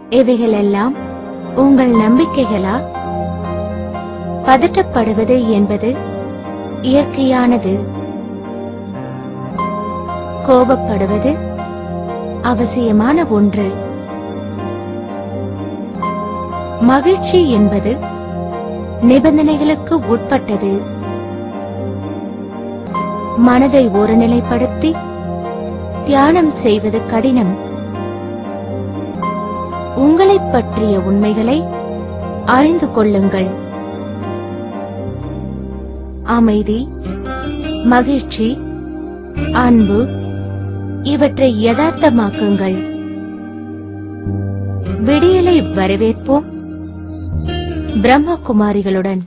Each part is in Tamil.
இவைகளெல்லாம் உங்கள் நம்பிக்கைகளா பதட்டப்படுவது என்பது இயற்கையானது கோபப்படுவது அவசியமான ஒன்று மகிழ்ச்சி என்பது நிபந்தனைகளுக்கு உட்பட்டது மனதை ஒருநிலைப்படுத்தி தியானம் செய்வது கடினம் உங்களைப் பற்றிய உண்மைகளை அறிந்து கொள்ளுங்கள் அமைதி மகிழ்ச்சி அன்பு இவற்றை யதார்த்தமாக்குங்கள் விடியலை வரவேற்போம் பிரம்மகுமாரிகளுடன்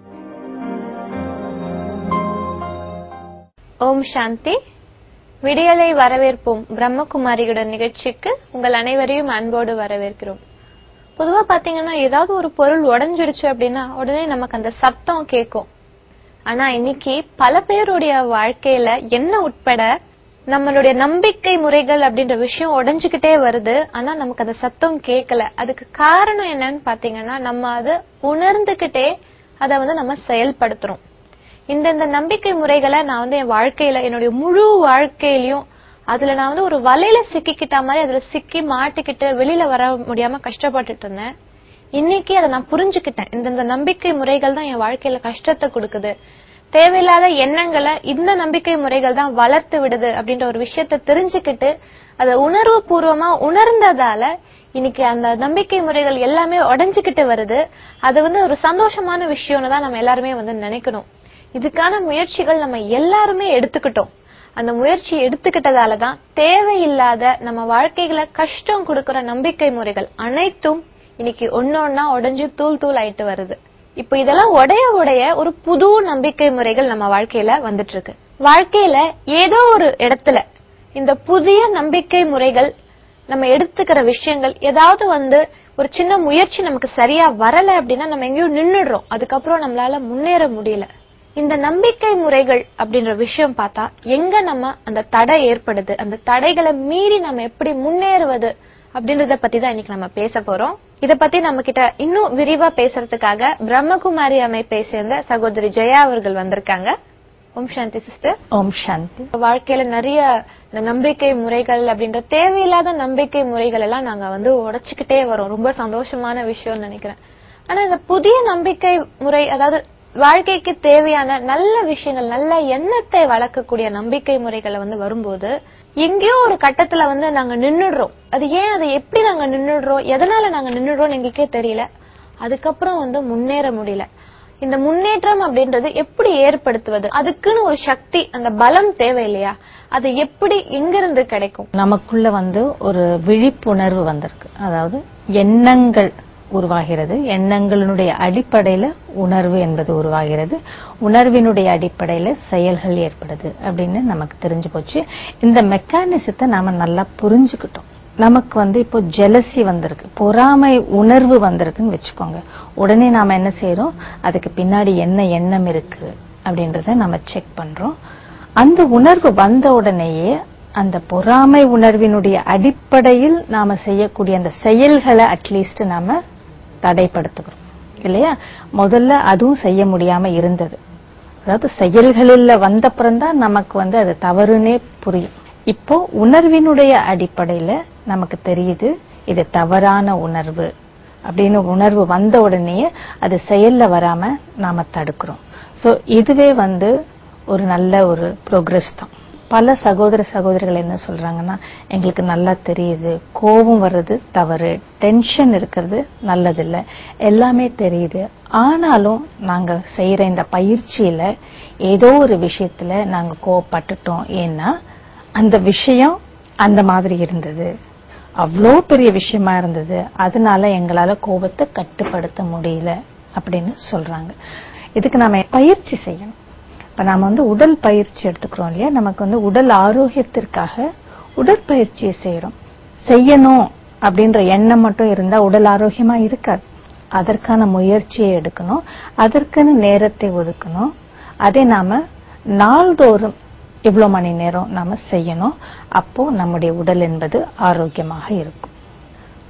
ஓம் சாந்தி விடியலை வரவேற்போம் பிரம்மகுமாரிகளுடன் நிகழ்ச்சிக்கு உங்கள் அனைவரையும் அன்போடு வரவேற்கிறோம் பொதுவா பாத்தீங்கன்னா ஏதாவது ஒரு பொருள் உடைஞ்சிடுச்சு அப்படின்னா உடனே நமக்கு அந்த சத்தம் கேட்கும் ஆனா இன்னைக்கு பல பேருடைய வாழ்க்கையில என்ன உட்பட நம்மளுடைய நம்பிக்கை முறைகள் அப்படின்ற விஷயம் உடைஞ்சுக்கிட்டே வருது ஆனா நமக்கு அந்த சத்தம் கேட்கல அதுக்கு காரணம் என்னன்னு பாத்தீங்கன்னா நம்ம அது உணர்ந்துகிட்டே அதை வந்து நம்ம செயல்படுத்துறோம் இந்த இந்த நம்பிக்கை முறைகளை நான் வந்து என் வாழ்க்கையில என்னுடைய முழு வாழ்க்கையிலயும் அதுல நான் வந்து ஒரு வலையில சிக்கிக்கிட்ட மாதிரி அதுல சிக்கி மாட்டிக்கிட்டு வெளியில வர முடியாம கஷ்டப்பட்டுட்டு இருந்தேன் இன்னைக்கு அதை நான் புரிஞ்சுக்கிட்டேன் இந்த இந்த நம்பிக்கை முறைகள் தான் என் வாழ்க்கையில கஷ்டத்தை கொடுக்குது தேவையில்லாத எண்ணங்களை இந்த நம்பிக்கை முறைகள் தான் வளர்த்து விடுது அப்படின்ற ஒரு விஷயத்த தெரிஞ்சுக்கிட்டு அதை உணர்வு பூர்வமா உணர்ந்ததால இன்னைக்கு அந்த நம்பிக்கை முறைகள் எல்லாமே உடைஞ்சுக்கிட்டு வருது அது வந்து ஒரு சந்தோஷமான விஷயம்னு தான் நம்ம எல்லாருமே வந்து நினைக்கணும் இதுக்கான முயற்சிகள் நம்ம எல்லாருமே எடுத்துக்கிட்டோம் அந்த முயற்சி எடுத்துக்கிட்டதால தான் தேவையில்லாத நம்ம வாழ்க்கைகளை கஷ்டம் கொடுக்கிற நம்பிக்கை முறைகள் அனைத்தும் இன்னைக்கு ஒன்னொன்னா உடைஞ்சு தூள் தூள் ஆயிட்டு வருது இப்ப இதெல்லாம் உடைய உடைய ஒரு புது நம்பிக்கை முறைகள் நம்ம வாழ்க்கையில வந்துட்டு இருக்கு வாழ்க்கையில ஏதோ ஒரு இடத்துல இந்த புதிய நம்பிக்கை முறைகள் நம்ம எடுத்துக்கிற விஷயங்கள் ஏதாவது வந்து ஒரு சின்ன முயற்சி நமக்கு சரியா வரல அப்படின்னா நம்ம எங்கேயோ நின்னுடுறோம் அதுக்கப்புறம் நம்மளால முன்னேற முடியல இந்த நம்பிக்கை முறைகள் அப்படின்ற விஷயம் பார்த்தா எங்க நம்ம அந்த தடை ஏற்படுது அந்த தடைகளை மீறி நம்ம எப்படி முன்னேறுவது அப்படின்றத பத்தி தான் இன்னைக்கு நம்ம பேச போறோம் இத பத்தி நம்ம கிட்ட இன்னும் விரிவா பேசுறதுக்காக பிரம்மகுமாரி அமைப்பை சேர்ந்த சகோதரி ஜெயா அவர்கள் வந்திருக்காங்க ஓம் சாந்தி சிஸ்டர் ஓம் சாந்தி வாழ்க்கையில நிறைய இந்த நம்பிக்கை முறைகள் அப்படின்ற தேவையில்லாத நம்பிக்கை முறைகள் எல்லாம் நாங்க வந்து உடைச்சுக்கிட்டே வரோம் ரொம்ப சந்தோஷமான விஷயம்னு நினைக்கிறேன் ஆனா இந்த புதிய நம்பிக்கை முறை அதாவது வாழ்க்கைக்கு தேவையான நல்ல விஷயங்கள் நல்ல எண்ணத்தை வளர்க்கக்கூடிய நம்பிக்கை முறைகளை வந்து வரும்போது எங்கேயோ ஒரு கட்டத்துல வந்து நாங்க நின்னுடுறோம் அது ஏன் அதை எப்படி நாங்க நின்னுடுறோம் எதனால நாங்க நின்னுடுறோம் எங்களுக்கே தெரியல அதுக்கப்புறம் வந்து முன்னேற முடியல இந்த முன்னேற்றம் அப்படின்றது எப்படி ஏற்படுத்துவது அதுக்குன்னு ஒரு சக்தி அந்த பலம் தேவை இல்லையா அது எப்படி எங்கிருந்து கிடைக்கும் நமக்குள்ள வந்து ஒரு விழிப்புணர்வு வந்திருக்கு அதாவது எண்ணங்கள் உருவாகிறது எண்ணங்களினுடைய அடிப்படையில உணர்வு என்பது உருவாகிறது உணர்வினுடைய அடிப்படையில செயல்கள் ஏற்படுது அப்படின்னு நமக்கு தெரிஞ்சு போச்சு இந்த மெக்கானிசத்தை நாம நல்லா புரிஞ்சுக்கிட்டோம் நமக்கு வந்து இப்போ ஜெலசி வந்திருக்கு பொறாமை உணர்வு வந்திருக்குன்னு வச்சுக்கோங்க உடனே நாம என்ன செய்யறோம் அதுக்கு பின்னாடி என்ன எண்ணம் இருக்கு அப்படின்றத நம்ம செக் பண்றோம் அந்த உணர்வு வந்த உடனேயே அந்த பொறாமை உணர்வினுடைய அடிப்படையில் நாம செய்யக்கூடிய அந்த செயல்களை அட்லீஸ்ட் நாம தடைப்படுத்துகிறோம் இல்லையா முதல்ல அதுவும் செய்ய முடியாம இருந்தது அதாவது செயல்களில் வந்தப்புறம் தான் நமக்கு வந்து அது தவறுனே புரியும் இப்போ உணர்வினுடைய அடிப்படையில நமக்கு தெரியுது இது தவறான உணர்வு அப்படின்னு உணர்வு வந்த உடனே அது செயல்ல வராம நாம தடுக்கிறோம் சோ இதுவே வந்து ஒரு நல்ல ஒரு ப்ரோக்ரஸ் தான் பல சகோதர சகோதரிகள் என்ன சொல்றாங்கன்னா எங்களுக்கு நல்லா தெரியுது கோபம் வர்றது தவறு டென்ஷன் இருக்கிறது நல்லதில்லை எல்லாமே தெரியுது ஆனாலும் நாங்க செய்யற இந்த பயிற்சியில ஏதோ ஒரு விஷயத்துல நாங்க கோவப்பட்டுட்டோம் ஏன்னா அந்த விஷயம் அந்த மாதிரி இருந்தது அவ்வளோ பெரிய விஷயமா இருந்தது அதனால எங்களால கோபத்தை கட்டுப்படுத்த முடியல அப்படின்னு சொல்றாங்க இதுக்கு நாம பயிற்சி செய்யணும் இப்ப நாம வந்து உடல் பயிற்சி எடுத்துக்கிறோம் இல்லையா நமக்கு வந்து உடல் ஆரோக்கியத்திற்காக உடற்பயிற்சியை செய்யறோம் செய்யணும் அப்படின்ற எண்ணம் மட்டும் இருந்தா உடல் ஆரோக்கியமா இருக்காது அதற்கான முயற்சியை எடுக்கணும் அதற்கான நேரத்தை ஒதுக்கணும் அதை நாம நாள்தோறும் இவ்வளவு மணி நேரம் நாம செய்யணும் அப்போ நம்முடைய உடல் என்பது ஆரோக்கியமாக இருக்கும்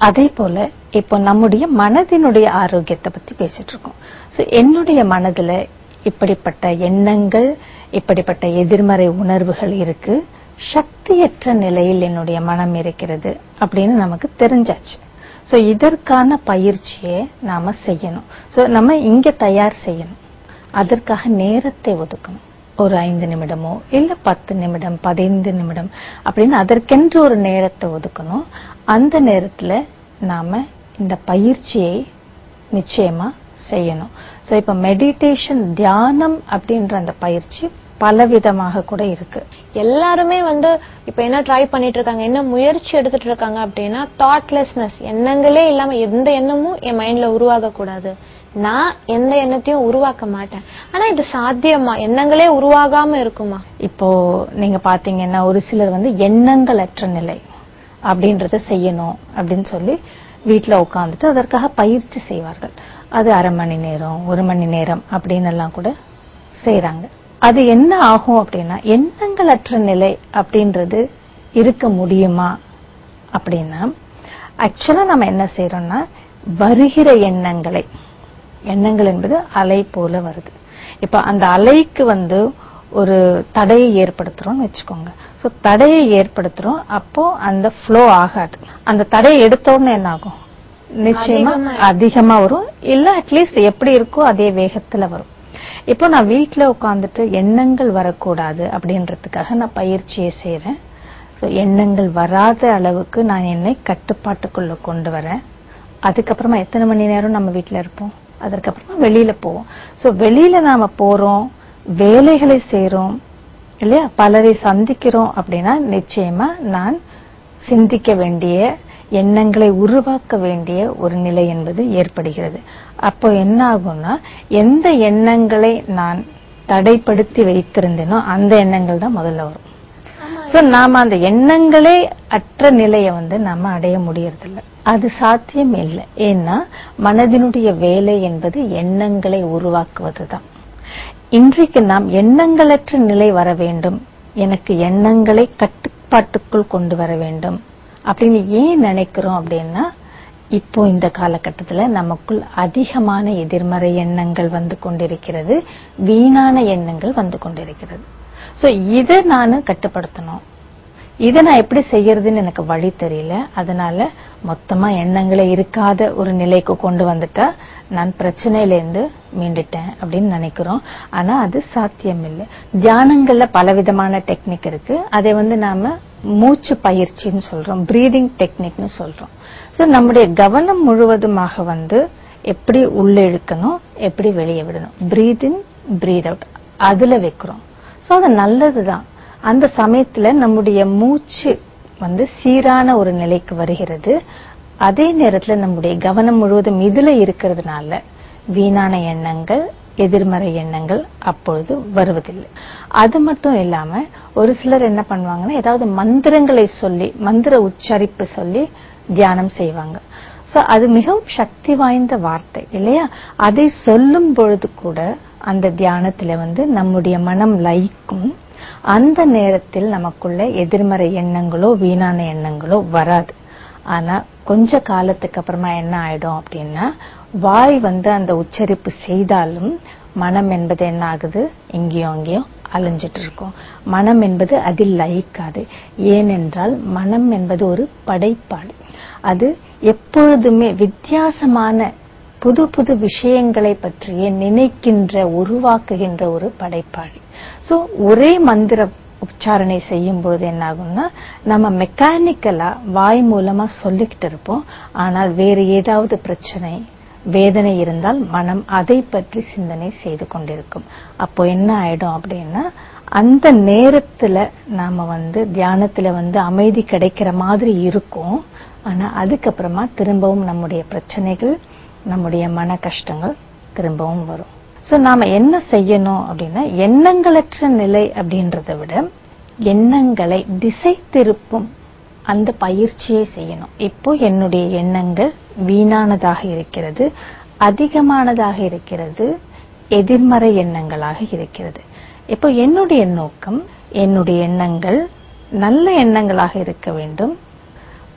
அதே போல இப்போ நம்முடைய மனதினுடைய ஆரோக்கியத்தை பத்தி பேசிட்டு இருக்கோம் சோ என்னுடைய மனதுல இப்படிப்பட்ட எண்ணங்கள் இப்படிப்பட்ட எதிர்மறை உணர்வுகள் இருக்கு சக்தியற்ற நிலையில் என்னுடைய மனம் இருக்கிறது அப்படின்னு நமக்கு தெரிஞ்சாச்சு சோ இதற்கான பயிற்சியை நாம செய்யணும் சோ நம்ம இங்க தயார் செய்யணும் அதற்காக நேரத்தை ஒதுக்கணும் ஒரு ஐந்து நிமிடமோ இல்ல பத்து நிமிடம் பதினைந்து நிமிடம் அப்படின்னு அதற்கென்று ஒரு நேரத்தை ஒதுக்கணும் அந்த நேரத்துல நாம இந்த பயிற்சியை நிச்சயமா செய்யணும் சோ இப்ப மெடிடேஷன் தியானம் அப்படின்ற அந்த பயிற்சி பலவிதமாக கூட இருக்கு எல்லாருமே வந்து இப்ப என்ன ட்ரை பண்ணிட்டு இருக்காங்க என்ன முயற்சி எடுத்துட்டு இருக்காங்க அப்படின்னா தாட்லெஸ்னஸ் எண்ணங்களே இல்லாம எந்த எண்ணமும் என் மைண்ட்ல உருவாக கூடாது நான் எந்த எண்ணத்தையும் உருவாக்க மாட்டேன் ஆனா இது சாத்தியமா எண்ணங்களே உருவாகாம இருக்குமா இப்போ நீங்க பாத்தீங்கன்னா ஒரு சிலர் வந்து எண்ணங்களற்ற நிலை அப்படின்றத செய்யணும் அப்படின்னு சொல்லி வீட்ல உட்கார்ந்துட்டு அதற்காக பயிற்சி செய்வார்கள் அது அரை மணி நேரம் ஒரு மணி நேரம் அப்படின்னு எல்லாம் கூட செய்றாங்க அது என்ன ஆகும் அப்படின்னா எண்ணங்களற்ற நிலை அப்படின்றது இருக்க முடியுமா அப்படின்னா ஆக்சுவலா நம்ம என்ன செய்யறோம்னா வருகிற எண்ணங்களை எண்ணங்கள் என்பது அலை போல வருது இப்ப அந்த அலைக்கு வந்து ஒரு தடையை ஏற்படுத்துறோம்னு வச்சுக்கோங்க சோ தடையை ஏற்படுத்துறோம் அப்போ அந்த ஃப்ளோ ஆகாது அந்த தடையை எடுத்த உடனே என்ன ஆகும் நிச்சயமா அதிகமா வரும் இல்ல அட்லீஸ்ட் எப்படி இருக்கோ அதே வேகத்துல வரும் இப்போ நான் வீட்ல உட்கார்ந்துட்டு எண்ணங்கள் வரக்கூடாது அப்படின்றதுக்காக நான் பயிற்சியை செய்றேன் So, எண்ணங்கள் வராத அளவுக்கு நான் என்னை கட்டுப்பாட்டுக்குள்ள கொண்டு வரேன் அதுக்கப்புறமா எத்தனை மணி நேரம் நம்ம வீட்ல இருப்போம் அதற்கப்புறமா வெளியில போவோம் சோ வெளியில நாம போறோம் வேலைகளை செய்றோம் இல்லையா பலரை சந்திக்கிறோம் அப்படின்னா நிச்சயமா நான் சிந்திக்க வேண்டிய எண்ணங்களை உருவாக்க வேண்டிய ஒரு நிலை என்பது ஏற்படுகிறது அப்போ என்ன ஆகும்னா எந்த எண்ணங்களை நான் தடைப்படுத்தி வைத்திருந்தேனோ அந்த எண்ணங்கள் தான் முதல்ல வரும் சோ நாம அந்த எண்ணங்களே அற்ற நிலையை வந்து நாம அடைய முடியறதில்ல அது சாத்தியம் இல்லை ஏன்னா மனதினுடைய வேலை என்பது எண்ணங்களை உருவாக்குவதுதான் இன்றைக்கு நாம் எண்ணங்களற்ற நிலை வர வேண்டும் எனக்கு எண்ணங்களை கட்டுப்பாட்டுக்குள் கொண்டு வர வேண்டும் அப்படின்னு ஏன் நினைக்கிறோம் அப்படின்னா இப்போ இந்த காலகட்டத்துல நமக்குள் அதிகமான எதிர்மறை எண்ணங்கள் வந்து கொண்டிருக்கிறது வீணான எண்ணங்கள் வந்து கொண்டிருக்கிறது சோ இதை நான் கட்டுப்படுத்தணும் இதை நான் எப்படி செய்யறதுன்னு எனக்கு வழி தெரியல அதனால மொத்தமா எண்ணங்களே இருக்காத ஒரு நிலைக்கு கொண்டு வந்துட்டா நான் பிரச்சனையில இருந்து மீண்டுட்டேன் அப்படின்னு நினைக்கிறோம் ஆனா அது சாத்தியம் இல்லை தியானங்கள்ல பலவிதமான டெக்னிக் இருக்கு அதை வந்து நாம மூச்சு பயிற்சின்னு சொல்றோம் பிரீதிங் டெக்னிக்னு சொல்றோம் சோ நம்முடைய கவனம் முழுவதுமாக வந்து எப்படி உள்ள இழுக்கணும் எப்படி வெளியே விடணும் பிரீத் இன் பிரீத் அவுட் அதுல வைக்கிறோம் சோ அது நல்லதுதான் அந்த சமயத்துல நம்முடைய மூச்சு வந்து சீரான ஒரு நிலைக்கு வருகிறது அதே நேரத்துல நம்முடைய கவனம் முழுவதும் இதுல இருக்கிறதுனால வீணான எண்ணங்கள் எதிர்மறை எண்ணங்கள் அப்பொழுது வருவதில்லை அது மட்டும் இல்லாம ஒரு சிலர் என்ன பண்ணுவாங்கன்னா ஏதாவது மந்திரங்களை சொல்லி மந்திர உச்சரிப்பு சொல்லி தியானம் செய்வாங்க சோ அது மிகவும் சக்தி வாய்ந்த வார்த்தை இல்லையா அதை சொல்லும் பொழுது கூட அந்த தியானத்துல வந்து நம்முடைய மனம் லயிக்கும் அந்த நேரத்தில் நமக்குள்ள எதிர்மறை எண்ணங்களோ வீணான எண்ணங்களோ வராது ஆனா கொஞ்ச காலத்துக்கு அப்புறமா என்ன ஆயிடும் அப்படின்னா வாய் வந்து அந்த உச்சரிப்பு செய்தாலும் மனம் என்பது என்ன ஆகுது இங்கேயும் அங்கேயும் அலைஞ்சிட்டு இருக்கும் மனம் என்பது அதில் லயிக்காது ஏனென்றால் மனம் என்பது ஒரு படைப்பாடு அது எப்பொழுதுமே வித்தியாசமான புது புது விஷயங்களை பற்றியே நினைக்கின்ற உருவாக்குகின்ற ஒரு படைப்பாளி சோ ஒரே மந்திர உச்சாரணை செய்யும் பொழுது என்ன ஆகும்னா நம்ம மெக்கானிக்கலா வாய் மூலமா சொல்லிக்கிட்டு இருப்போம் ஆனால் வேறு ஏதாவது பிரச்சனை வேதனை இருந்தால் மனம் அதை பற்றி சிந்தனை செய்து கொண்டிருக்கும் அப்போ என்ன ஆயிடும் அப்படின்னா அந்த நேரத்துல நாம வந்து தியானத்துல வந்து அமைதி கிடைக்கிற மாதிரி இருக்கும் ஆனா அதுக்கப்புறமா திரும்பவும் நம்முடைய பிரச்சனைகள் நம்முடைய மன கஷ்டங்கள் திரும்பவும் வரும் சோ நாம என்ன செய்யணும் அப்படின்னா எண்ணங்களற்ற நிலை அப்படின்றத விட எண்ணங்களை திசை திருப்பும் அந்த பயிற்சியை செய்யணும் இப்போ என்னுடைய எண்ணங்கள் வீணானதாக இருக்கிறது அதிகமானதாக இருக்கிறது எதிர்மறை எண்ணங்களாக இருக்கிறது இப்போ என்னுடைய நோக்கம் என்னுடைய எண்ணங்கள் நல்ல எண்ணங்களாக இருக்க வேண்டும்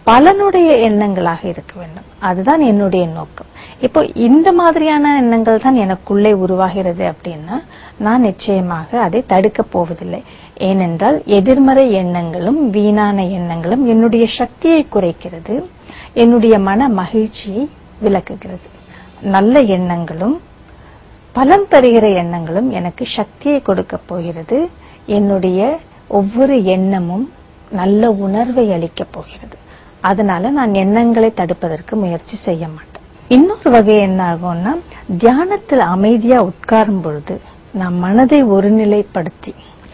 பலனுடைய எண்ணங்களாக இருக்க வேண்டும் அதுதான் என்னுடைய நோக்கம் இப்போ இந்த மாதிரியான எண்ணங்கள் தான் எனக்குள்ளே உருவாகிறது அப்படின்னா நான் நிச்சயமாக அதை தடுக்க போவதில்லை ஏனென்றால் எதிர்மறை எண்ணங்களும் வீணான எண்ணங்களும் என்னுடைய சக்தியை குறைக்கிறது என்னுடைய மன மகிழ்ச்சியை விளக்குகிறது நல்ல எண்ணங்களும் பலன் தருகிற எண்ணங்களும் எனக்கு சக்தியை கொடுக்க போகிறது என்னுடைய ஒவ்வொரு எண்ணமும் நல்ல உணர்வை அளிக்கப் போகிறது அதனால நான் எண்ணங்களை தடுப்பதற்கு முயற்சி செய்ய மாட்டேன் இன்னொரு வகை என்ன ஆகும்னா தியானத்தில் அமைதியா உட்காரும் பொழுது நம் மனதை ஒருநிலைப்படுத்தி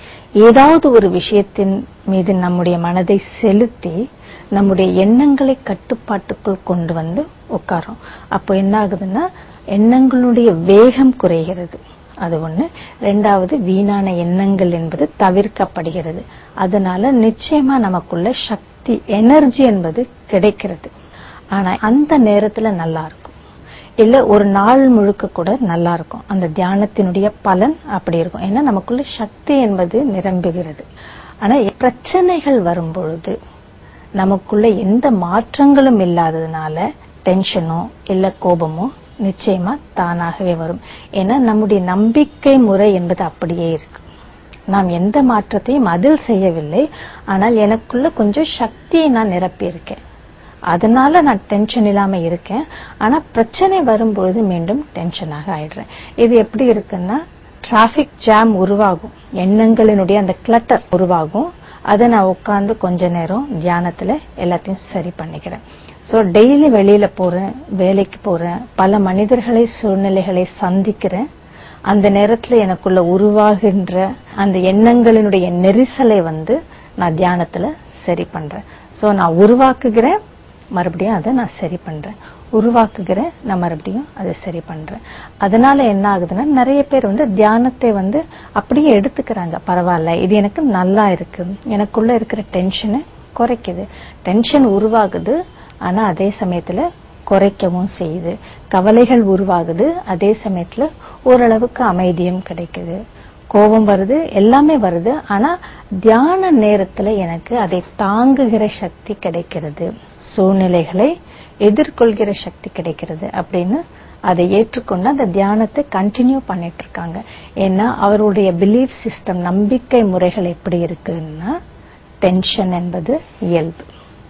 ஏதாவது ஒரு விஷயத்தின் மீது நம்முடைய மனதை செலுத்தி நம்முடைய எண்ணங்களை கட்டுப்பாட்டுக்குள் கொண்டு வந்து உட்காரோம் அப்போ என்ன ஆகுதுன்னா எண்ணங்களுடைய வேகம் குறைகிறது அது ஒண்ணு ரெண்டாவது வீணான எண்ணங்கள் என்பது தவிர்க்கப்படுகிறது அதனால நிச்சயமா நமக்குள்ள சக்தி எனர்ஜி என்பது கிடைக்கிறது ஆனா அந்த நேரத்துல நல்லா இருக்கும் இல்ல ஒரு நாள் முழுக்க கூட நல்லா இருக்கும் அந்த தியானத்தினுடைய பலன் அப்படி இருக்கும் ஏன்னா நமக்குள்ள சக்தி என்பது நிரம்புகிறது ஆனா பிரச்சனைகள் வரும் பொழுது நமக்குள்ள எந்த மாற்றங்களும் இல்லாததுனால டென்ஷனோ இல்ல கோபமோ நிச்சயமா தானாகவே வரும் ஏன்னா நம்முடைய நம்பிக்கை முறை என்பது அப்படியே இருக்கு நாம் எந்த மாற்றத்தையும் அதில் செய்யவில்லை ஆனால் எனக்குள்ள கொஞ்சம் சக்தியை நான் நிரப்பி இருக்கேன் அதனால நான் டென்ஷன் இல்லாம இருக்கேன் ஆனா பிரச்சனை வரும்பொழுது மீண்டும் டென்ஷனாக ஆயிடுறேன் இது எப்படி இருக்குன்னா டிராபிக் ஜாம் உருவாகும் எண்ணங்களினுடைய அந்த கிளட்டர் உருவாகும் அதை நான் உட்கார்ந்து கொஞ்ச நேரம் தியானத்துல எல்லாத்தையும் சரி பண்ணிக்கிறேன் சோ டெய்லி வெளியில போறேன் வேலைக்கு போறேன் பல மனிதர்களை சூழ்நிலைகளை சந்திக்கிறேன் அந்த நேரத்துல எனக்குள்ள உருவாகின்ற அந்த எண்ணங்களினுடைய நெரிசலை வந்து நான் தியானத்துல சரி பண்றேன் சோ நான் உருவாக்குகிறேன் மறுபடியும் அதை நான் சரி பண்றேன் உருவாக்குகிறேன் நான் மறுபடியும் அதை சரி பண்றேன் அதனால என்ன ஆகுதுன்னா நிறைய பேர் வந்து தியானத்தை வந்து அப்படியே எடுத்துக்கிறாங்க பரவாயில்ல இது எனக்கு நல்லா இருக்கு எனக்குள்ள இருக்கிற டென்ஷனை குறைக்குது டென்ஷன் உருவாகுது ஆனா அதே சமயத்துல குறைக்கவும் செய்யுது கவலைகள் உருவாகுது அதே சமயத்துல ஓரளவுக்கு அமைதியும் கிடைக்குது கோபம் வருது எல்லாமே வருது ஆனா தியான நேரத்துல எனக்கு அதை தாங்குகிற சக்தி கிடைக்கிறது சூழ்நிலைகளை எதிர்கொள்கிற சக்தி கிடைக்கிறது அப்படின்னு அதை ஏற்றுக்கொண்டு அந்த தியானத்தை கண்டினியூ பண்ணிட்டு இருக்காங்க ஏன்னா அவருடைய பிலீஃப் சிஸ்டம் நம்பிக்கை முறைகள் எப்படி இருக்குன்னா டென்ஷன் என்பது இயல்பு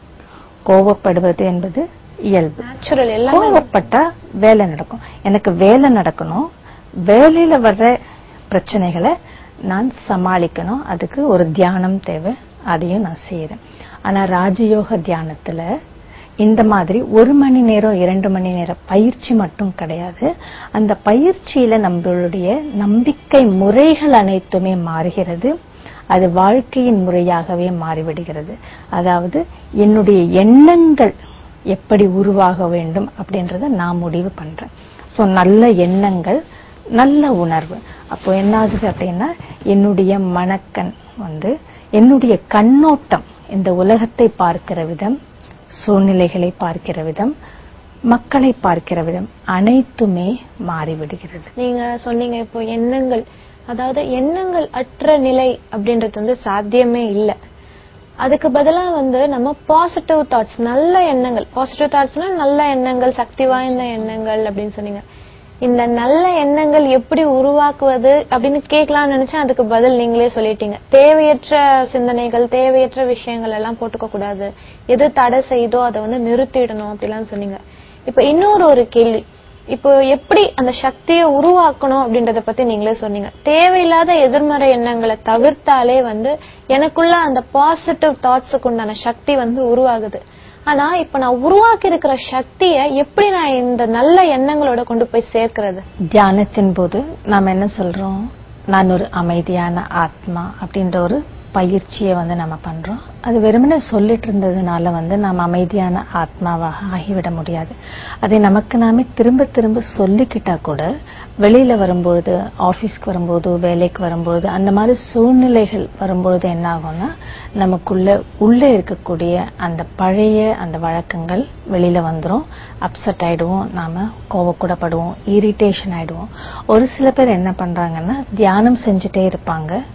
கோபப்படுவது என்பது இயல்பு நேச்சுரல் எல்லாமே கோவப்பட்டா வேலை நடக்கும் எனக்கு வேலை நடக்கணும் வேலையில வர்ற பிரச்சனைகளை நான் சமாளிக்கணும் அதுக்கு ஒரு தியானம் தேவை அதையும் நான் செய்யறேன் ஆனா ராஜயோக தியானத்துல இந்த மாதிரி ஒரு மணி நேரம் இரண்டு மணி நேரம் பயிற்சி மட்டும் கிடையாது அந்த பயிற்சியில நம்மளுடைய நம்பிக்கை முறைகள் அனைத்துமே மாறுகிறது அது வாழ்க்கையின் முறையாகவே மாறிவிடுகிறது அதாவது என்னுடைய எண்ணங்கள் எப்படி உருவாக வேண்டும் அப்படின்றத நான் முடிவு பண்றேன் சோ நல்ல எண்ணங்கள் நல்ல உணர்வு அப்போ என்ன ஆகுது அப்படின்னா என்னுடைய மனக்கண் வந்து என்னுடைய கண்ணோட்டம் இந்த உலகத்தை பார்க்கிற விதம் சூழ்நிலைகளை பார்க்கிற விதம் மக்களை பார்க்கிற விதம் அனைத்துமே மாறிவிடுகிறது நீங்க சொன்னீங்க இப்போ எண்ணங்கள் அதாவது எண்ணங்கள் அற்ற நிலை அப்படின்றது வந்து சாத்தியமே இல்ல அதுக்கு பதிலா வந்து நம்ம பாசிட்டிவ் தாட்ஸ் நல்ல எண்ணங்கள் பாசிட்டிவ் தாட்ஸ்னா நல்ல எண்ணங்கள் சக்தி வாய்ந்த எண்ணங்கள் அப்படின்னு சொன்னீங்க இந்த நல்ல எண்ணங்கள் எப்படி உருவாக்குவது அப்படின்னு கேட்கலாம்னு நினைச்சேன் அதுக்கு பதில் நீங்களே சொல்லிட்டீங்க தேவையற்ற சிந்தனைகள் தேவையற்ற விஷயங்கள் எல்லாம் போட்டுக்க கூடாது எது தடை செய்தோ அதை வந்து நிறுத்திடணும் அப்படிலாம் சொன்னீங்க இப்ப இன்னொரு ஒரு கேள்வி இப்போ எப்படி அந்த சக்தியை உருவாக்கணும் அப்படின்றத பத்தி நீங்களே சொன்னீங்க தேவையில்லாத எதிர்மறை எண்ணங்களை தவிர்த்தாலே வந்து எனக்குள்ள அந்த பாசிட்டிவ் தாட்ஸுக்கு உண்டான சக்தி வந்து உருவாகுது ஆனா இப்ப நான் உருவாக்கி இருக்கிற சக்தியை எப்படி நான் இந்த நல்ல எண்ணங்களோட கொண்டு போய் சேர்க்கிறது தியானத்தின் போது நாம் என்ன சொல்றோம் நான் ஒரு அமைதியான ஆத்மா அப்படின்ற ஒரு பயிற்சியை வந்து நம்ம பண்றோம் அது வெறுமனே சொல்லிட்டு இருந்ததுனால வந்து நாம் அமைதியான ஆத்மாவாக ஆகிவிட முடியாது அதை நமக்கு நாமே திரும்ப திரும்ப சொல்லிக்கிட்டா கூட வெளியில வரும்பொழுது ஆபீஸ்க்கு வரும்போது வேலைக்கு வரும்பொழுது அந்த மாதிரி சூழ்நிலைகள் வரும்பொழுது என்ன ஆகும்னா நமக்குள்ள உள்ளே இருக்கக்கூடிய அந்த பழைய அந்த வழக்கங்கள் வெளியில வந்துரும் அப்செட் ஆயிடுவோம் நாம கோவக்கூடப்படுவோம் இரிட்டேஷன் ஆயிடுவோம் ஒரு சில பேர் என்ன பண்றாங்கன்னா தியானம் செஞ்சுட்டே இருப்பாங்க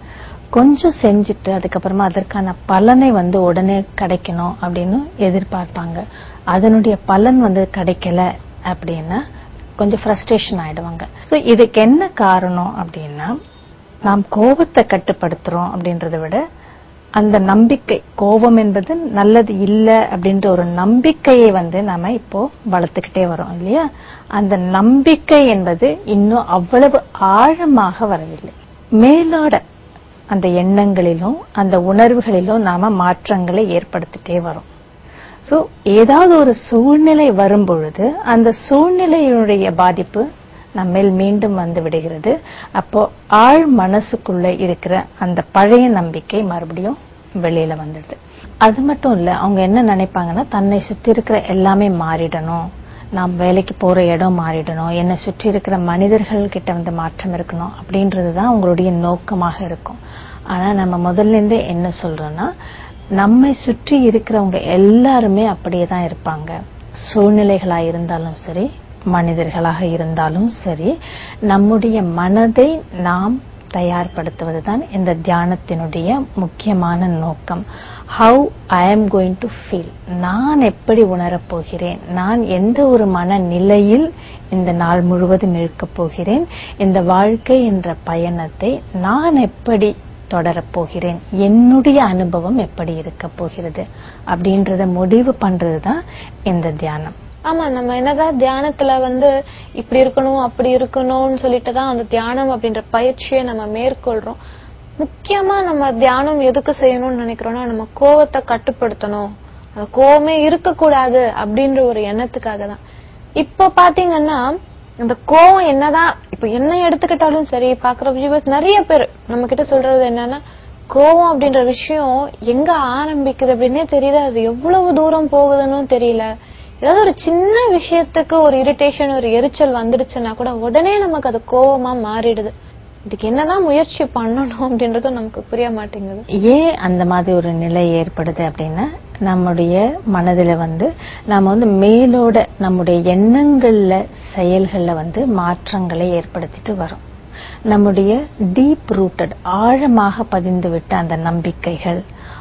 கொஞ்சம் செஞ்சுட்டு அதுக்கப்புறமா அதற்கான பலனை வந்து உடனே கிடைக்கணும் அப்படின்னு எதிர்பார்ப்பாங்க அதனுடைய பலன் வந்து கிடைக்கல அப்படின்னா கொஞ்சம் ஃப்ரஸ்ட்ரேஷன் ஆயிடுவாங்க சோ இதுக்கு என்ன காரணம் அப்படின்னா நாம் கோபத்தை கட்டுப்படுத்துறோம் அப்படின்றத விட அந்த நம்பிக்கை கோபம் என்பது நல்லது இல்ல அப்படின்ற ஒரு நம்பிக்கையை வந்து நாம இப்போ வளர்த்துக்கிட்டே வரோம் இல்லையா அந்த நம்பிக்கை என்பது இன்னும் அவ்வளவு ஆழமாக வரவில்லை மேலோட அந்த எண்ணங்களிலும் அந்த உணர்வுகளிலும் நாம மாற்றங்களை ஏற்படுத்திட்டே வரோம் சோ ஏதாவது ஒரு சூழ்நிலை வரும் பொழுது அந்த சூழ்நிலையினுடைய பாதிப்பு நம்மேல் மீண்டும் வந்து விடுகிறது அப்போ ஆழ் மனசுக்குள்ள இருக்கிற அந்த பழைய நம்பிக்கை மறுபடியும் வெளியில வந்துடுது அது மட்டும் இல்ல அவங்க என்ன நினைப்பாங்கன்னா தன்னை சுத்தி இருக்கிற எல்லாமே மாறிடணும் நாம் வேலைக்கு போற இடம் மாறிடணும் என்னை சுற்றி இருக்கிற மனிதர்கள் கிட்ட வந்து மாற்றம் இருக்கணும் அப்படின்றதுதான் அவங்களுடைய நோக்கமாக இருக்கும் ஆனா நம்ம முதல்ல இருந்தே என்ன சொல்றோம்னா நம்மை சுற்றி இருக்கிறவங்க எல்லாருமே அப்படியே தான் இருப்பாங்க சூழ்நிலைகளா இருந்தாலும் சரி மனிதர்களாக இருந்தாலும் சரி நம்முடைய மனதை நாம் தயார்படுத்துவதுதான் இந்த தியானத்தினுடைய முக்கியமான நோக்கம் how I am going to feel நான் எப்படி உணரப் போகிறேன் நான் எந்த ஒரு மனநிலையில் இந்த நாள் முழுவதும் இருக்கப் போகிறேன் இந்த வாழ்க்கை என்ற பயணத்தை நான் எப்படி தொடரப் போகிறேன் என்னுடைய அனுபவம் எப்படி இருக்க போகிறது அப்படின்றத முடிவு பண்றதுதான் இந்த தியானம் ஆமா நம்ம என்னதான் தியானத்துல வந்து இப்படி இருக்கணும் அப்படி இருக்கணும்னு சொல்லிட்டு தான் அந்த தியானம் அப்படின்ற பயிற்சியை நம்ம மேற்கொள்றோம் முக்கியமா நம்ம தியானம் எதுக்கு செய்யணும்னு நினைக்கிறோம்னா நம்ம கோவத்தை கட்டுப்படுத்தணும் அந்த கோவமே இருக்கக்கூடாது அப்படின்ற ஒரு எண்ணத்துக்காக தான் இப்ப பாத்தீங்கன்னா இந்த கோவம் என்னதான் இப்ப என்ன எடுத்துக்கிட்டாலும் சரி பாக்குற வியூவர்ஸ் நிறைய பேர் நம்ம கிட்ட சொல்றது என்னன்னா கோவம் அப்படின்ற விஷயம் எங்க ஆரம்பிக்குது அப்படின்னே தெரியல அது எவ்வளவு தூரம் போகுதுன்னு தெரியல ஏதாவது ஒரு சின்ன விஷயத்துக்கு ஒரு இரிட்டேஷன் ஒரு எரிச்சல் வந்துடுச்சுன்னா கூட உடனே நமக்கு அது கோவமா மாறிடுது இதுக்கு என்னதான் முயற்சி பண்ணணும் அப்படின்றதும் நமக்கு புரிய மாட்டேங்குது ஏன் அந்த மாதிரி ஒரு நிலை ஏற்படுது அப்படின்னா நம்முடைய மனதுல வந்து நாம வந்து மேலோட நம்முடைய எண்ணங்கள்ல செயல்கள்ல வந்து மாற்றங்களை ஏற்படுத்திட்டு வரோம் நம்முடைய டீப் ரூட்டட் ஆழமாக பதிந்து விட்ட அந்த நம்பிக்கைகள்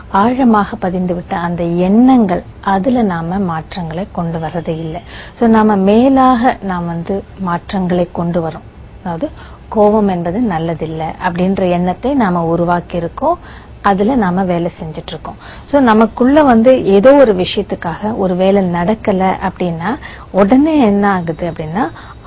ஆழமாக பதிந்து விட்ட அந்த எண்ணங்கள் அதுல நாம மாற்றங்களை கொண்டு வர்றது இல்லை சோ நாம மேலாக நாம் வந்து மாற்றங்களை கொண்டு வரோம் அதாவது கோபம் என்பது நல்லதில்லை அப்படின்ற எண்ணத்தை நாம உருவாக்கி இருக்கோம் அதுல நாம வேலை செஞ்சுட்டு இருக்கோம் சோ நமக்குள்ள வந்து ஏதோ ஒரு விஷயத்துக்காக ஒரு வேலை நடக்கல அப்படின்னா உடனே என்ன ஆகுது அப்படின்னா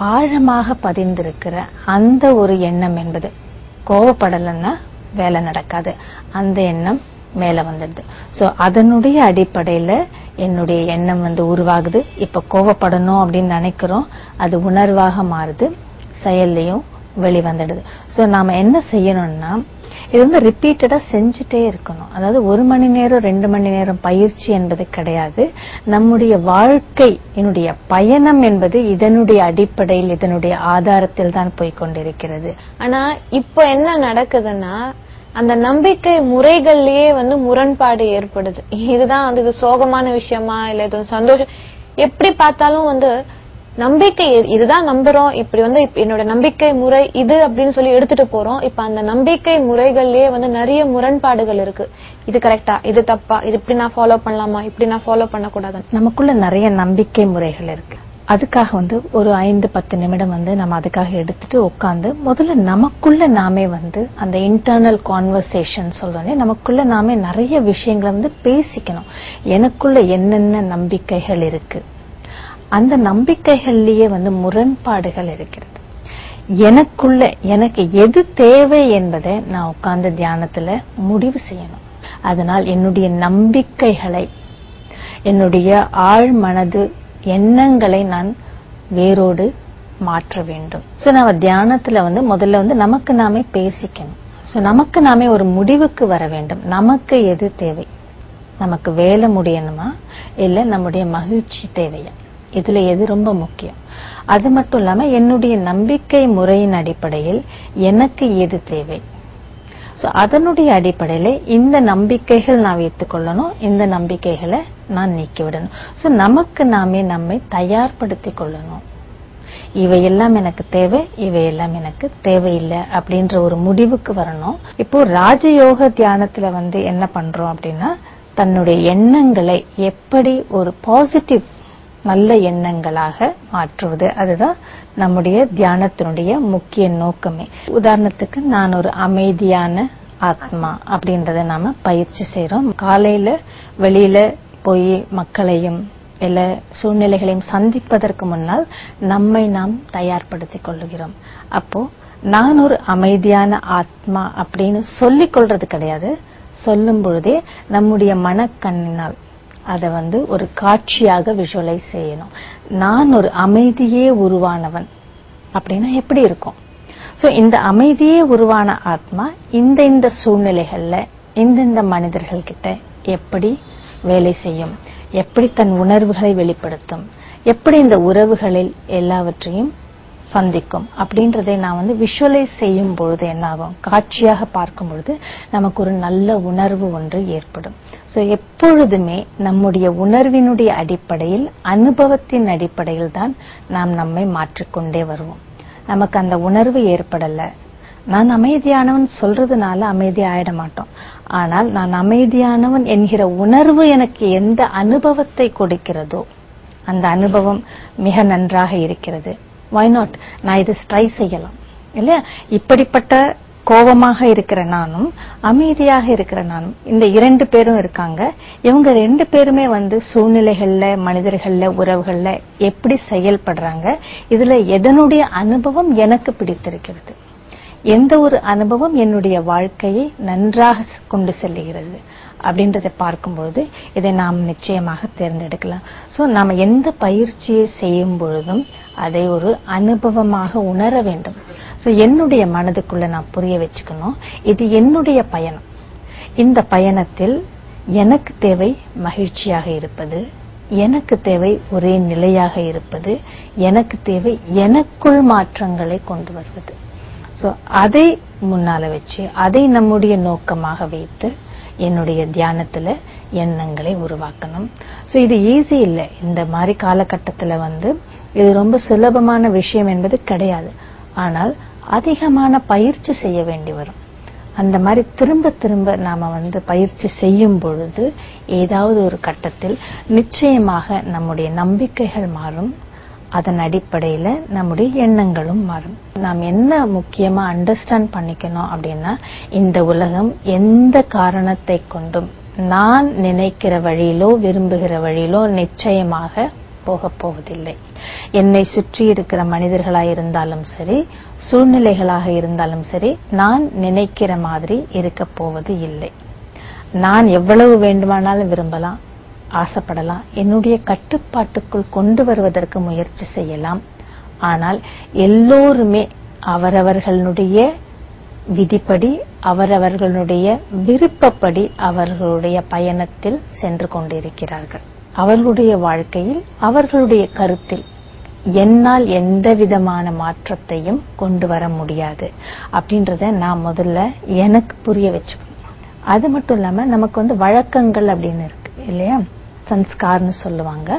ஆழமாக பதிந்திருக்கிற அந்த ஒரு எண்ணம் என்பது கோவப்படலைன்னா வேலை நடக்காது அந்த எண்ணம் மேல வந்துடுது சோ அதனுடைய அடிப்படையில என்னுடைய எண்ணம் வந்து உருவாகுது இப்ப கோவப்படணும் அப்படின்னு நினைக்கிறோம் அது உணர்வாக மாறுது செயல்லையும் வெளிவந்துடுது சோ நாம என்ன செய்யணும்னா இது வந்து ரிப்பீட்டடா செஞ்சுட்டே இருக்கணும் அதாவது ஒரு மணி நேரம் ரெண்டு மணி நேரம் பயிற்சி என்பது கிடையாது நம்முடைய வாழ்க்கை என்னுடைய பயணம் என்பது இதனுடைய அடிப்படையில் இதனுடைய ஆதாரத்தில் தான் போய் கொண்டிருக்கிறது ஆனா இப்போ என்ன நடக்குதுன்னா அந்த நம்பிக்கை முறைகள்லயே வந்து முரண்பாடு ஏற்படுது இதுதான் வந்து இது சோகமான விஷயமா இல்ல இது வந்து சந்தோஷம் எப்படி பார்த்தாலும் வந்து நம்பிக்கை இது- இதுதான் நம்புறோம் இப்படி வந்து இப்ப என்னோட நம்பிக்கை முறை இது அப்படின்னு சொல்லி எடுத்துட்டு போறோம் இப்ப அந்த நம்பிக்கை முறைகள்லயே வந்து நிறைய முரண்பாடுகள் இருக்கு இது கரெக்டா இது தப்பா இது இப்படி நான் ஃபாலோ பண்ணலாமா இப்படி நான் ஃபாலோ பண்ணக்கூடாது நமக்குள்ள நிறைய நம்பிக்கை முறைகள் இருக்கு அதுக்காக வந்து ஒரு ஐந்து பத்து நிமிடம் வந்து நம்ம அதுக்காக எடுத்துட்டு உட்கார்ந்து முதல்ல நமக்குள்ள நாமே வந்து அந்த இன்டர்னல் கான்வர்சேஷன் சொல்றோன்னே நமக்குள்ள நாமே நிறைய விஷயங்களை வந்து பேசிக்கணும் எனக்குள்ள என்னென்ன நம்பிக்கைகள் இருக்கு அந்த நம்பிக்கைகள்லயே வந்து முரண்பாடுகள் இருக்கிறது எனக்குள்ள எனக்கு எது தேவை என்பதை நான் உட்கார்ந்து தியானத்துல முடிவு செய்யணும் அதனால் என்னுடைய நம்பிக்கைகளை என்னுடைய ஆழ் மனது எண்ணங்களை நான் வேரோடு மாற்ற வேண்டும் சோ நம்ம தியானத்துல வந்து முதல்ல வந்து நமக்கு நாமே பேசிக்கணும் சோ நமக்கு நாமே ஒரு முடிவுக்கு வர வேண்டும் நமக்கு எது தேவை நமக்கு வேலை முடியணுமா இல்ல நம்முடைய மகிழ்ச்சி தேவையா இதுல எது ரொம்ப முக்கியம் அது மட்டும் இல்லாம என்னுடைய நம்பிக்கை முறையின் அடிப்படையில் எனக்கு எது தேவை சோ அதனுடைய அடிப்படையில இந்த நம்பிக்கைகள் நான் வைத்துக்கொள்ளணும் இந்த நம்பிக்கைகளை நான் நீக்கி விடணும் சோ நமக்கு நாமே நம்மை தயார்படுத்திக் கொள்ளணும் இவையெல்லாம் எனக்கு தேவை இவையெல்லாம் எனக்கு தேவையில்லை அப்படின்ற ஒரு முடிவுக்கு வரணும் இப்போ ராஜயோக தியானத்துல வந்து என்ன பண்றோம் அப்படின்னா தன்னுடைய எண்ணங்களை எப்படி ஒரு பாசிட்டிவ் நல்ல எண்ணங்களாக மாற்றுவது அதுதான் நம்முடைய தியானத்தினுடைய முக்கிய நோக்கமே உதாரணத்துக்கு நான் ஒரு அமைதியான ஆத்மா அப்படின்றத நாம பயிற்சி செய்றோம் காலையில வெளியில போய் மக்களையும் எல்லா சூழ்நிலைகளையும் சந்திப்பதற்கு முன்னால் நம்மை நாம் தயார்படுத்திக் கொள்ளுகிறோம் அப்போ நான் ஒரு அமைதியான ஆத்மா அப்படின்னு சொல்லிக் கொள்றது கிடையாது சொல்லும் பொழுதே நம்முடைய மனக்கண்ணினால் அதை வந்து ஒரு காட்சியாக விஷுவலைஸ் செய்யணும் நான் ஒரு அமைதியே உருவானவன் அப்படின்னா எப்படி இருக்கும் சோ இந்த அமைதியே உருவான ஆத்மா இந்த இந்த சூழ்நிலைகள்ல இந்த இந்த மனிதர்கள் கிட்ட எப்படி வேலை செய்யும் எப்படி தன் உணர்வுகளை வெளிப்படுத்தும் எப்படி இந்த உறவுகளில் எல்லாவற்றையும் சந்திக்கும் அப்படின்றதை நான் வந்து விஷுவலைஸ் செய்யும் பொழுது என்ன ஆகும் காட்சியாக பார்க்கும் பொழுது நமக்கு ஒரு நல்ல உணர்வு ஒன்று ஏற்படும் சோ எப்பொழுதுமே நம்முடைய உணர்வினுடைய அடிப்படையில் அனுபவத்தின் அடிப்படையில் தான் நாம் நம்மை மாற்றிக்கொண்டே வருவோம் நமக்கு அந்த உணர்வு ஏற்படல நான் அமைதியானவன் சொல்றதுனால அமைதி ஆயிட மாட்டோம் ஆனால் நான் அமைதியானவன் என்கிற உணர்வு எனக்கு எந்த அனுபவத்தை கொடுக்கிறதோ அந்த அனுபவம் மிக நன்றாக இருக்கிறது வை நாட் நான் இதை ட்ரை செய்யலாம் இல்லையா இப்படிப்பட்ட கோபமாக இருக்கிற நானும் அமைதியாக இருக்கிற நானும் இந்த இரண்டு பேரும் இருக்காங்க இவங்க ரெண்டு பேருமே வந்து சூழ்நிலைகள்ல மனிதர்கள்ல உறவுகள்ல எப்படி செயல்படுறாங்க இதுல எதனுடைய அனுபவம் எனக்கு பிடித்திருக்கிறது எந்த ஒரு அனுபவம் என்னுடைய வாழ்க்கையை நன்றாக கொண்டு செல்லுகிறது அப்படின்றத பார்க்கும்பொழுது இதை நாம் நிச்சயமாக தேர்ந்தெடுக்கலாம் சோ நாம எந்த பயிற்சியை செய்யும் பொழுதும் அதை ஒரு அனுபவமாக உணர வேண்டும் சோ என்னுடைய மனதுக்குள்ள நான் புரிய வச்சுக்கணும் இது என்னுடைய பயணம் இந்த பயணத்தில் எனக்கு தேவை மகிழ்ச்சியாக இருப்பது எனக்கு தேவை ஒரே நிலையாக இருப்பது எனக்கு தேவை எனக்குள் மாற்றங்களை கொண்டு வருவது சோ அதை முன்னால வச்சு அதை நம்முடைய நோக்கமாக வைத்து என்னுடைய தியானத்துல எண்ணங்களை உருவாக்கணும் சோ இது ஈஸி இல்லை இந்த மாதிரி காலகட்டத்துல வந்து இது ரொம்ப சுலபமான விஷயம் என்பது கிடையாது ஆனால் அதிகமான பயிற்சி செய்ய வேண்டி வரும் அந்த மாதிரி திரும்ப திரும்ப நாம வந்து பயிற்சி செய்யும் பொழுது ஏதாவது ஒரு கட்டத்தில் நிச்சயமாக நம்முடைய நம்பிக்கைகள் மாறும் அதன் அடிப்படையில நம்முடைய எண்ணங்களும் மாறும் நாம் என்ன முக்கியமா அண்டர்ஸ்டாண்ட் பண்ணிக்கணும் அப்படின்னா இந்த உலகம் எந்த காரணத்தை கொண்டும் நான் நினைக்கிற வழியிலோ விரும்புகிற வழியிலோ நிச்சயமாக போக போவதில்லை என்னை சுற்றி இருக்கிற மனிதர்களாக இருந்தாலும் சரி சூழ்நிலைகளாக இருந்தாலும் சரி நான் நினைக்கிற மாதிரி இருக்க போவது இல்லை நான் எவ்வளவு வேண்டுமானாலும் விரும்பலாம் ஆசைப்படலாம் என்னுடைய கட்டுப்பாட்டுக்குள் கொண்டு வருவதற்கு முயற்சி செய்யலாம் ஆனால் எல்லோருமே அவரவர்களுடைய விதிப்படி அவரவர்களுடைய விருப்பப்படி அவர்களுடைய பயணத்தில் சென்று கொண்டிருக்கிறார்கள் அவர்களுடைய வாழ்க்கையில் அவர்களுடைய கருத்தில் என்னால் எந்த விதமான மாற்றத்தையும் கொண்டு வர முடியாது அப்படின்றத நான் முதல்ல எனக்கு புரிய வச்சுக்கணும் அது மட்டும் இல்லாம நமக்கு வந்து வழக்கங்கள் அப்படின்னு இருக்கு இல்லையா சன்ஸ்கார்னு சொல்லுவாங்க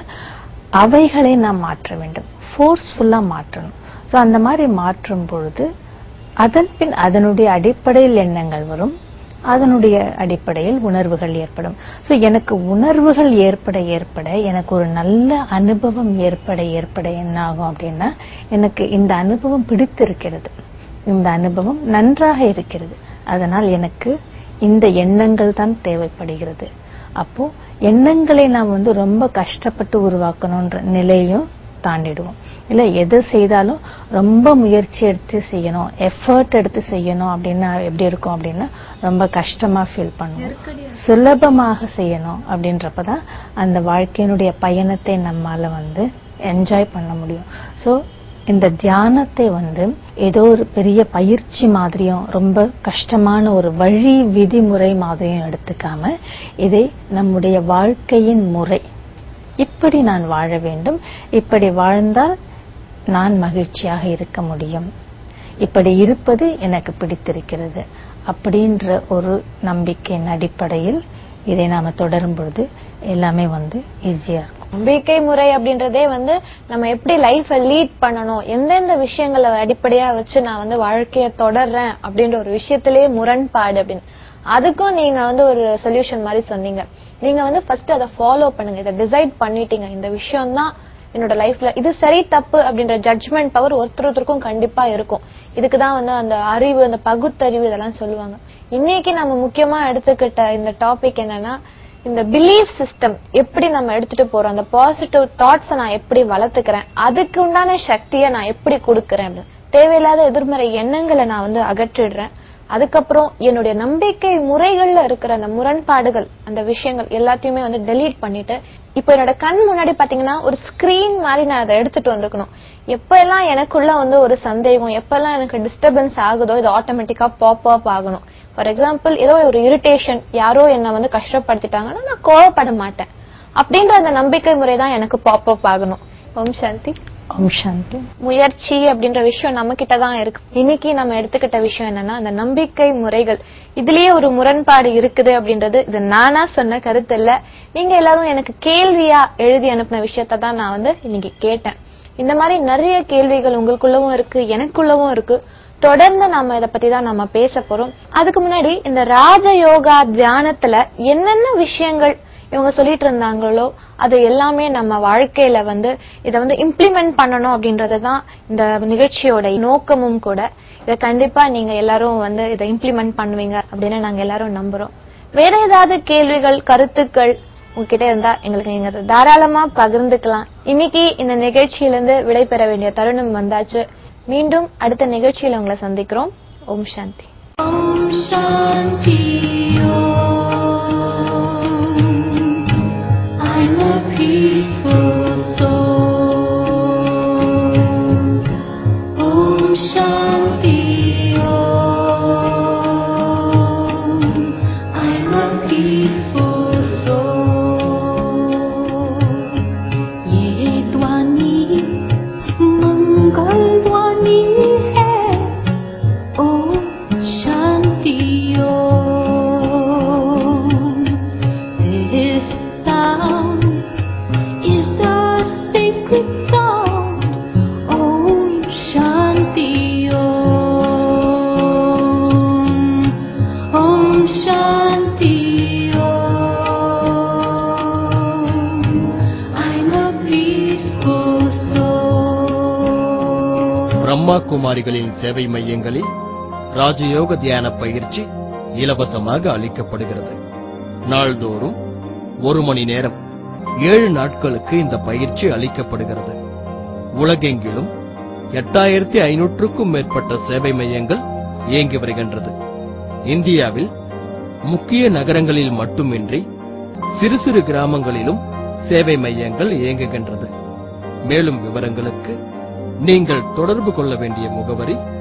அவைகளை நாம் மாற்ற வேண்டும் ஃபோர்ஸ்ஃபுல்லா மாற்றணும் சோ அந்த மாதிரி மாற்றும் பொழுது அதன் பின் அதனுடைய அடிப்படையில் எண்ணங்கள் வரும் அதனுடைய அடிப்படையில் உணர்வுகள் ஏற்படும் சோ எனக்கு உணர்வுகள் ஏற்பட ஏற்பட எனக்கு ஒரு நல்ல அனுபவம் ஏற்பட ஏற்பட என்ன ஆகும் அப்படின்னா எனக்கு இந்த அனுபவம் பிடித்திருக்கிறது இந்த அனுபவம் நன்றாக இருக்கிறது அதனால் எனக்கு இந்த எண்ணங்கள் தான் தேவைப்படுகிறது அப்போ எண்ணங்களை நாம் வந்து ரொம்ப கஷ்டப்பட்டு உருவாக்கணும்ன்ற நிலையும் தாண்டிடுவோம் இல்ல எது செய்தாலும் ரொம்ப முயற்சி எடுத்து செய்யணும் எஃபர்ட் எடுத்து செய்யணும் அப்படின்னா எப்படி இருக்கும் அப்படின்னா ரொம்ப கஷ்டமா ஃபீல் பண்ணுவோம் சுலபமாக செய்யணும் அப்படின்றப்பதான் அந்த வாழ்க்கையினுடைய பயணத்தை நம்மால வந்து என்ஜாய் பண்ண முடியும் சோ இந்த தியானத்தை வந்து ஏதோ ஒரு பெரிய பயிற்சி மாதிரியும் ரொம்ப கஷ்டமான ஒரு வழி விதிமுறை மாதிரியும் எடுத்துக்காம இதை நம்முடைய வாழ்க்கையின் முறை இப்படி நான் வாழ வேண்டும் இப்படி வாழ்ந்தால் நான் மகிழ்ச்சியாக இருக்க முடியும் இப்படி இருப்பது எனக்கு பிடித்திருக்கிறது அப்படின்ற ஒரு நம்பிக்கையின் அடிப்படையில் இதை நாம தொடரும் பொழுது எல்லாமே வந்து ஈஸியா இருக்கும் நம்பிக்கை முறை அப்படின்றதே வந்து நம்ம எப்படி லைஃப லீட் பண்ணணும் எந்தெந்த விஷயங்களை அடிப்படையா வச்சு நான் வந்து வாழ்க்கைய தொடர்றேன் அப்படின்ற ஒரு விஷயத்திலேயே முரண்பாடு அப்படின்னு அதுக்கும் நீங்க வந்து ஒரு சொல்யூஷன் மாதிரி சொன்னீங்க நீங்க வந்து ஃபர்ஸ்ட் அதை ஃபாலோ பண்ணுங்க இதை டிசைட் பண்ணிட்டீங்க இந்த விஷயம் தான் என்னோட லைஃப்ல இது சரி தப்பு அப்படின்ற ஜட்ஜ்மெண்ட் பவர் ஒருத்தர் ஒருத்தருக்கும் கண்டிப்பா இருக்கும் இதுக்கு தான் வந்து அந்த அறிவு அந்த பகுத்தறிவு இதெல்லாம் சொல்லுவாங்க இன்னைக்கு நம்ம முக்கியமா எடுத்துக்கிட்ட இந்த டாபிக் என்னன்னா இந்த பிலீஃப் சிஸ்டம் எப்படி நம்ம எடுத்துட்டு போறோம் அந்த பாசிட்டிவ் தாட்ஸை நான் எப்படி வளர்த்துக்கிறேன் அதுக்கு உண்டான சக்தியை நான் எப்படி கொடுக்கறேன் அப்படின்னு. தேவையில்லாத எதிர்மறை எண்ணங்களை நான் வந்து அகற்றிடுறேன் அதுக்கப்புறம் என்னுடைய நம்பிக்கை முறைகள்ல இருக்கிற அந்த முரண்பாடுகள் அந்த விஷயங்கள் எல்லாத்தையுமே வந்து டெலீட் பண்ணிட்டு இப்போ என்னோட கண் முன்னாடி பாத்தீங்கன்னா ஒரு ஸ்கிரீன் மாதிரி நான் அதை எடுத்துட்டு வந்திருக்கணும் எப்பெல்லாம் எனக்குள்ள வந்து ஒரு சந்தேகம் எப்பெல்லாம் எனக்கு டிஸ்டர்பன்ஸ் ஆகுதோ இது ஆட்டோமேட்டிக்கா பாப் அப் ஆகணும் ஃபார் எக்ஸாம்பிள் ஏதோ ஒரு இரிட்டேஷன் யாரோ என்ன வந்து கஷ்டப்படுத்திட்டாங்கன்னா நான் கோவப்பட மாட்டேன் அப்படின்ற அந்த நம்பிக்கை முறை தான் எனக்கு பாப் அப் ஆகணும் ஓம் சாந்தி ஓம் சாந்தி முயற்சி அப்படின்ற விஷயம் நம்ம கிட்ட தான் இருக்கு இன்னைக்கு நம்ம எடுத்துக்கிட்ட விஷயம் என்னன்னா அந்த நம்பிக்கை முறைகள் இதுலயே ஒரு முரண்பாடு இருக்குது அப்படின்றது இது நானா சொன்ன கருத்து இல்ல நீங்க எல்லாரும் எனக்கு கேள்வியா எழுதி அனுப்பின விஷயத்த தான் நான் வந்து இன்னைக்கு கேட்டேன் இந்த மாதிரி நிறைய கேள்விகள் உங்களுக்குள்ளவும் இருக்கு எனக்குள்ளவும் இருக்கு தொடர்ந்து நம்ம இத பத்தி தான் நம்ம பேச போறோம் அதுக்கு முன்னாடி இந்த ராஜயோகா தியானத்துல என்னென்ன விஷயங்கள் இவங்க சொல்லிட்டு இருந்தாங்களோ அது எல்லாமே நம்ம வாழ்க்கையில வந்து இத வந்து இம்ப்ளிமெண்ட் பண்ணணும் அப்படின்றது தான் இந்த நிகழ்ச்சியோட நோக்கமும் கூட இத கண்டிப்பா நீங்க எல்லாரும் வந்து இதை இம்ப்ளிமெண்ட் பண்ணுவீங்க அப்படின்னு நாங்க எல்லாரும் நம்புறோம் வேற ஏதாவது கேள்விகள் கருத்துக்கள் உங்ககிட்ட இருந்தா எங்களுக்கு நீங்க அதை தாராளமா பகிர்ந்துக்கலாம் இன்னைக்கு இந்த நிகழ்ச்சியில இருந்து விடைபெற வேண்டிய தருணம் வந்தாச்சு மீண்டும் அடுத்த நிகழ்ச்சியில உங்களை சந்திக்கிறோம் ஓம் சாந்தி Om Shanti Om. I'm a peaceful soul. Om Shanti Om. I'm a peaceful soul. ये ध्वनि मंगल ध्वनि है ओम शांति ओम This sound is the sacred sound Om Shanti Om Om Shanti Om I'm a peaceful soul Brahma குமாரிகளின் சேவை மையங்களில் ராஜயோக தியான பயிற்சி இலவசமாக அளிக்கப்படுகிறது நாள்தோறும் ஒரு மணி நேரம் ஏழு நாட்களுக்கு இந்த பயிற்சி அளிக்கப்படுகிறது உலகெங்கிலும் எட்டாயிரத்தி ஐநூற்றுக்கும் மேற்பட்ட சேவை மையங்கள் இயங்கி வருகின்றது இந்தியாவில் முக்கிய நகரங்களில் மட்டுமின்றி சிறு சிறு கிராமங்களிலும் சேவை மையங்கள் இயங்குகின்றது மேலும் விவரங்களுக்கு நீங்கள் தொடர்பு கொள்ள வேண்டிய முகவரி